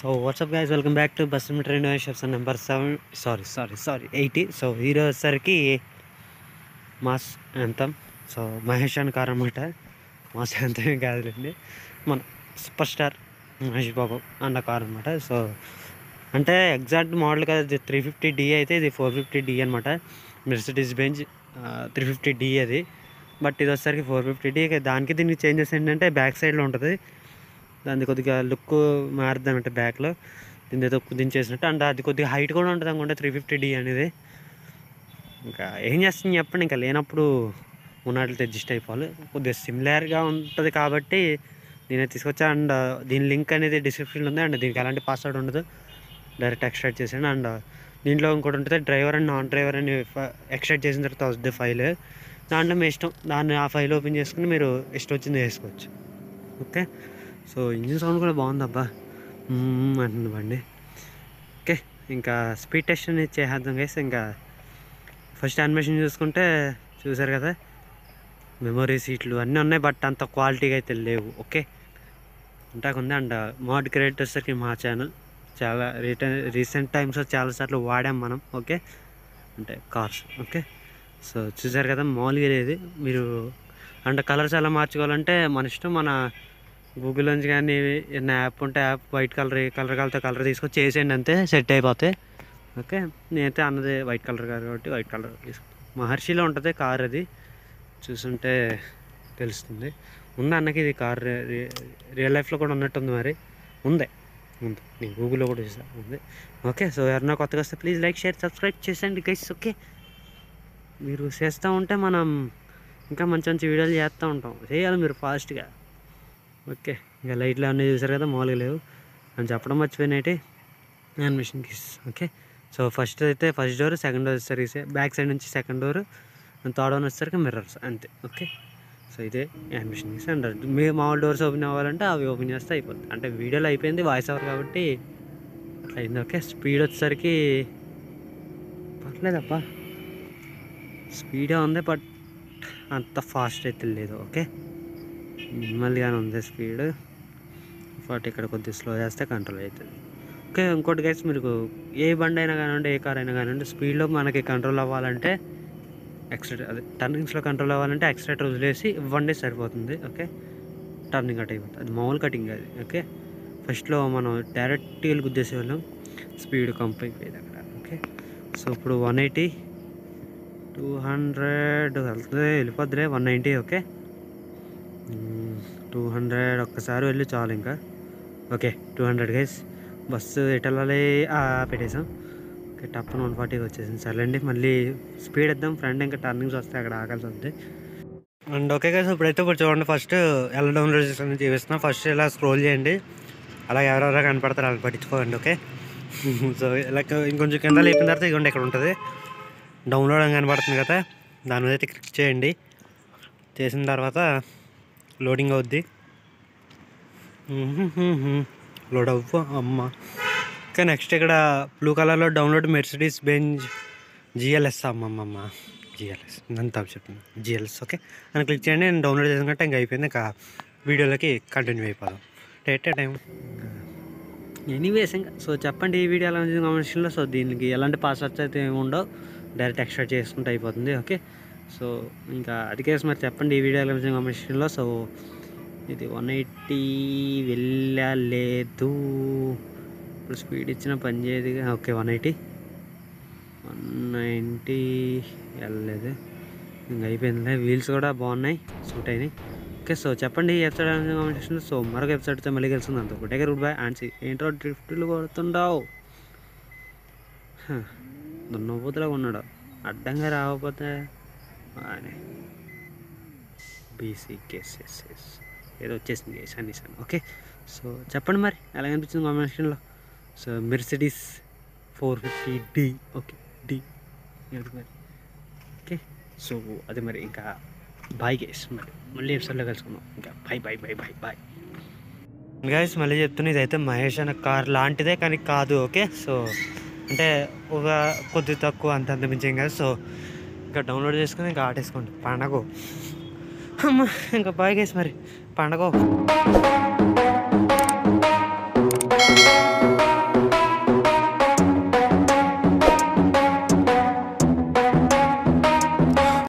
so WhatsApp guys welcome back to bus train ships number seven sorry sorry sorry eighty so ఈరోజు వచ్చేసరికి mass అంతం so Mahesh అని car అనమాట mass అంతం ఏం కాదులేండి మన సూపర్ స్టార్ మహేష్ బాబు అన్న కారు అనమాట సో అంటే ఎగ్జాక్ట్ మోడల్ కదా త్రీ ఫిఫ్టీ డి అయితే ఇది ఫోర్ ఫిఫ్టీ డి అనమాట Mercedes Benz three fifty D అది బట్ ఇది వచ్చేసరికి ఫోర్ ఫిఫ్టీ డి దానికి దీనికి చేంజెస్ ఏంటంటే బ్యాక్ సైడ్లో ఉంటుంది దాన్ని కొద్దిగా లుక్ మారుద్ది అనమాట బ్యాక్లో దీని ఏదో దించేసినట్టు అండ్ అది కొద్దిగా హైట్ కూడా ఉంటుంది అనుకుంటే త్రీ ఫిఫ్టీ డి అనేది ఇంకా ఏం చేస్తుంది చెప్పండి ఇంకా లేనప్పుడు ఉన్నట్లు అడ్జస్ట్ అయిపోవాలి కొద్దిగా సిమిలర్గా ఉంటుంది కాబట్టి దీన్ని తీసుకొచ్చా అండ్ దీని లింక్ అనేది డిస్క్రిప్షన్లో ఉంది అండ్ దీనికి ఎలాంటి పాస్వర్డ్ ఉండదు డైరెక్ట్ ఎక్స్ట్రాక్ట్ చేసాను అండ్ దీంట్లో ఇంకోటి ఉంటుంది డ్రైవర్ అండ్ నాన్ డ్రైవర్ అని ఎక్స్ట్రాక్ట్ చేసిన తర్వాత వస్తుంది ఫైల్ దాంట్లో మీ ఇష్టం దాన్ని ఆ ఫైల్ ఓపెన్ చేసుకుని మీరు ఇష్టం వచ్చింది చేసుకోవచ్చు ఓకే సో ఇంజిన్ సౌండ్ కూడా బాగుందబ్బా మ్మ్ అంటుంది బండి ఓకే ఇంకా స్పీడ్ టెస్ట్ అనేది చేసేద్దాం గైస్ ఇంకా ఫస్ట్ యానిమేషన్ చూసుకుంటే చూసారు కదా మెమొరీ సీట్లు అన్నీ ఉన్నాయి బట్ అంత క్వాలిటీగా అయితే లేవు ఓకే ఉంటాకుంది అండ్ మోడ్ క్రియేటర్స్కి మా ఛానల్ చాలా రీటన్ రీసెంట్ టైమ్స్లో చాలాసార్లు వాడాం మనం ఓకే అంటే కార్స్ ఓకే సో చూసారు కదా మామూలుగా లేదు మీరు అంటే కలర్స్ ఎలా మార్చుకోవాలంటే మన ఇష్టం మన గూగుల్ నుంచి కానీ ఏదైనా యాప్ ఉంటే యాప్ వైట్ కలర్ ఏ కలర్ కలితే కలర్ తీసుకొని చేసేయండి అంతే సెట్ అయిపోతాయి ఓకే నేనైతే అన్నది వైట్ కలర్ కార్ కాబట్టి వైట్ కలర్ తీసుకుంటాను మహర్షిలో ఉంటుంది కార్ అది చూసుంటే తెలుస్తుంది ఉంది అన్నకి ఇది కార్ రియల్ లైఫ్లో కూడా ఉన్నట్టుంది మరి ఉంది ఉంది నేను గూగుల్లో కూడా చూసా ఉంది ఓకే సో ఎవరన్నా కొత్తగా వస్తే ప్లీజ్ లైక్ షేర్ సబ్స్క్రైబ్ చేసేయండి గైస్ ఓకే మీరు చేస్తూ ఉంటే మనం ఇంకా మంచి మంచి వీడియోలు చేస్తూ ఉంటాం చేయాలి మీరు ఫాస్ట్గా ఓకే ఇంకా లైట్లు అన్నీ చూసారు కదా మామూలుగా లేవు అని చెప్పడం మర్చిపోయినట్టు animation kiss okay so first అయితే ఫస్ట్ డోర్ సెకండ్ డోర్ వచ్చేసరికి బ్యాక్ సైడ్ నుంచి సెకండ్ డోర్ థర్డ్ వన్ వచ్చేసరికి మిర్రర్స్ అంతే ఓకే సో ఇదే యానిమేషన్ కిస్ అండ్ మీ మామూలు డోర్స్ ఓపెన్ అవ్వాలంటే అవి ఓపెన్ చేస్తే అయిపోతుంది అంటే వీడియోలో అయిపోయింది వాయిస్ ఓవర్ కాబట్టి అట్లా అయింది ఓకే స్పీడ్ వచ్చేసరికి పర్లేదప్పా స్పీడే ఉంది బట్ అంత ఫాస్ట్ అయితే లేదు ఓకే మినిమల్గానే ఉంది స్పీడ్ బట్ ఇక్కడ కొద్దిగా స్లో చేస్తే కంట్రోల్ అవుతుంది ఓకే ఇంకోటి గైస్ మీకు ఏ బండి అయినా కానివ్వండి ఏ కార్ అయినా కానివ్వండి స్పీడ్లో మనకి కంట్రోల్ అవ్వాలంటే ఎక్స్ట్రా అదే టర్నింగ్స్లో కంట్రోల్ అవ్వాలంటే ఎక్స్ట్రేటర్ వదిలేసి ఇవ్వండి సరిపోతుంది ఓకే టర్నింగ్ కట్ అయిపోతుంది అది మామూలు కటింగ్ అది ఓకే ఫస్ట్లో మనం డైరెక్ట్ వెళ్ళి గుద్దేసే వాళ్ళం స్పీడ్ కంప్ అయిపోయేది అక్కడ ఓకే సో ఇప్పుడు వన్ ఎయిటీ టూ హండ్రెడ్ వెళ్తుంది వెళ్ళిపోద్దిలే one ninety okay two hundred ఒక్కసారి వెళ్ళి చాలు ఇంకా okay two hundred guys bus ఎటు వెళ్ళాలి ఆ, పెట్టేసాం ఓకే టప్పని వన్ ఫార్టీకి వచ్చేసింది సర్లేండి మళ్ళీ స్పీడ్ ఇద్దాం ఫ్రంట్ ఇంకా టర్నింగ్స్ వస్తే అక్కడ ఆగాల్సి ఉంది అండ్ ఓకే గైస్ ఇప్పుడైతే ఇప్పుడు చూడండి ఫస్ట్ ఎలా డౌన్లోడ్ చేస్తానని చూపిస్తున్నా ఫస్ట్ ఇలా స్క్రోల్ చేయండి అలా ఎవరెవరో కనపడతారు అలా పట్టించుకోండి ఓకే సో ఇలా ఇంకొంచెం కింద లేపిన తర్వాత ఇదిగోండి ఇక్కడ ఉంటుంది డౌన్లోడ్ అని కనబడుతుంది కదా దాని మీద అయితే క్లిక్ చేయండి చేసిన తర్వాత లోడింగ్ అవుద్ది లోడ్ అవ్వ అమ్మ ఇంకా నెక్స్ట్ ఇక్కడ బ్లూ కలర్లో డౌన్లోడ్ మెర్సిడీస్ బెంజ్ జిఎల్ఎస్ అమ్మమ్మ జిఎల్ఎస్ అంతా చెప్పింది జిఎల్ఎస్ ఓకే అని క్లిక్ చేయండి నేను డౌన్లోడ్ చేసిన కంటే ఇంకా అయిపోయింది ఇంకా వీడియోలోకి కంటిన్యూ అయిపోదాం టేట్ టైం ఎనీవేస్ ఇంకా సో చెప్పండి ఈ వీడియో ఎలా ఉంది కామెంట్స్లో సో దీనికి ఎలాంటి పాస్వర్డ్స్ అయితే ఏమి ఉండవు డైరెక్ట్ ఎక్స్ట్రా చేసుకుంటే అయిపోతుంది ఓకే సో ఇంకా అది కేసు మరి చెప్పండి ఈ వీడియో ఎలా ఉంది కామెంట్స్లో సో ఇది వన్ ఎయిటీ వెళ్ళలేదు ఇప్పుడు స్పీడ్ ఇచ్చిన పని చేయదు okay one eighty one ninety వెళ్ళలేదు ఇంకా అయిపోయిందిలే వీల్స్ కూడా బాగున్నాయి సూట్ అయినాయి ఓకే సో చెప్పండి ఈ ఎపిసోడ్ కామెంటేషన్ సో మరొక ఎపిసోడ్తో మళ్ళీ కలుస్తుంది అంత ఒకటే గుడ్ బై ఆన్సీ ఏంటో డ్రిఫ్ట్లు కొడుతుండవు దున్నపోతులా ఉన్నాడు అడ్డంగా రాకపోతే అని బీసీ కేసెస్ ఏదో వచ్చేసింది కేసు అనేసాను ఓకే సో చెప్పండి మరి ఎలా అనిపించింది కాంబినేషన్లో so Mercedes four fifty D okay D మరి ఓకే సో అది మరి ఇంకా బాయ్ గేస్ మరి మళ్ళీ ఎపిసోడ్లో కలుసుకుందాం ఇంకా bye bye bye bye bye guys మళ్ళీ చెప్తున్నా ఇదైతే మహేష్ అన్న కార్ లాంటిదే కానీ కాదు ఓకే సో అంటే ఒక కొద్ది తక్కువ అంత అంత మించి ఏం కాదు సో ఇంకా డౌన్లోడ్ చేసుకుని ఇంకా ఆటేసుకోండి పండగ అమ్మ ఇంకా బాయ్ గైస్ మరి పండగ